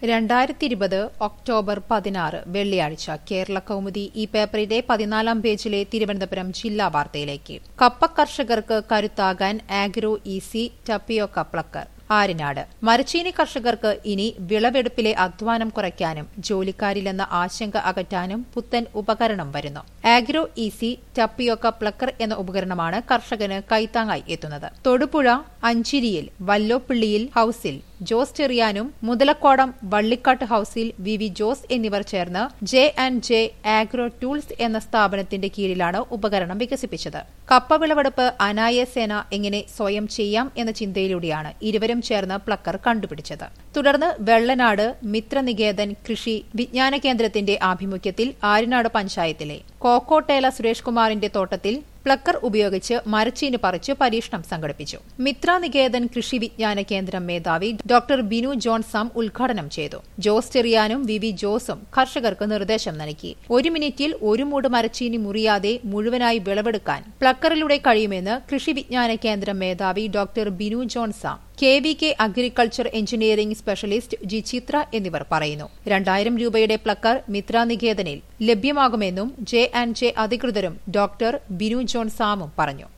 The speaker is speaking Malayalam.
രണ്ടായിരത്തി ഇരുപത് ഒക്ടോബർ പതിനാറ് വെള്ളിയാഴ്ച കേരള കൗമുദി ഈ പേപ്പറിന്റെ പതിനാലാം പേജിലെ തിരുവനന്തപുരം ജില്ലാ വാർത്തയിലേക്ക് കപ്പ കർഷകർക്ക് കരുത്താകാൻ agro easy tapioca plucker Arinad മരച്ചീനി കർഷകർക്ക് ഇനി വിളവെടുപ്പിലെ അധ്വാനം കുറയ്ക്കാനും ജോലിക്കാരിലെന്ന ആശങ്ക അകറ്റാനും പുത്തൻ ഉപകരണം വരുന്നു ആഗ്രോ ഈസി ടപ്പിയോക്ക പ്ലക്കർ എന്ന ഉപകരണമാണ് കർഷകന് കൈത്താങ്ങായി എത്തുന്നത് തൊടുപുഴ അഞ്ചിരിയിൽ വല്ലോപ്പിള്ളിയിൽ ഹൌസിൽ ജോസ് ചെറിയാനും മുതലക്കോടം വള്ളിക്കാട്ട് ഹൌസിൽ വി വി ജോസ് എന്നിവർ ചേർന്ന് J and J agro tools എന്ന സ്ഥാപനത്തിന്റെ കീഴിലാണ് ഉപകരണം വികസിപ്പിച്ചത് കപ്പ വിളവെടുപ്പ് അനായസേന എങ്ങനെ സ്വയം ചെയ്യാം എന്ന ചിന്തയിലൂടെയാണ് ഇരുവരും ചേർന്ന് പ്ലക്കർ കണ്ടുപിടിച്ചത് തുടർന്ന് വെള്ളനാട് മിത്രനികേതൻ കൃഷി വിജ്ഞാന കേന്ദ്രത്തിന്റെ ആഭിമുഖ്യത്തിൽ ആര്യനാട് പഞ്ചായത്തിലെ കോക്കോട്ടേല സുരേഷ് കുമാറിന്റെ തോട്ടത്തിൽ പ്ലക്കർ ഉപയോഗിച്ച് മരച്ചീന് പറിച്ച് പരീക്ഷണം സംഘടിപ്പിച്ചു മിത്ര നികേതൻ കൃഷി വിജ്ഞാന കേന്ദ്രം മേധാവി ഡോക്ടർ ബിനു ജോൺ സാം ഉദ്ഘാടനം ചെയ്തു ജോസ് ചെറിയാനും വി വി ജോസും കർഷകർക്ക് നിർദ്ദേശം നൽകി ഒരു മിനിറ്റിൽ ഒരു മൂട് മരച്ചീനി മുറിയാതെ മുഴുവനായി വിളവെടുക്കാൻ പ്ലക്കറിലൂടെ കഴിയുമെന്ന് കൃഷി വിജ്ഞാന കേന്ദ്രം മേധാവി doctor Binu John Sam K V K agriculture engineering specialist G Chitra എന്നിവർ പറയുന്നു രണ്ടായിരം രൂപയുടെ പ്ലക്കർ മിത്ര നികേതനിൽ ലഭ്യമാകുമെന്നും ജെ ആൻഡ് ജെ അധികൃതരും ഡോക്ടർ ബിനു ജോൺ സാമും പറഞ്ഞു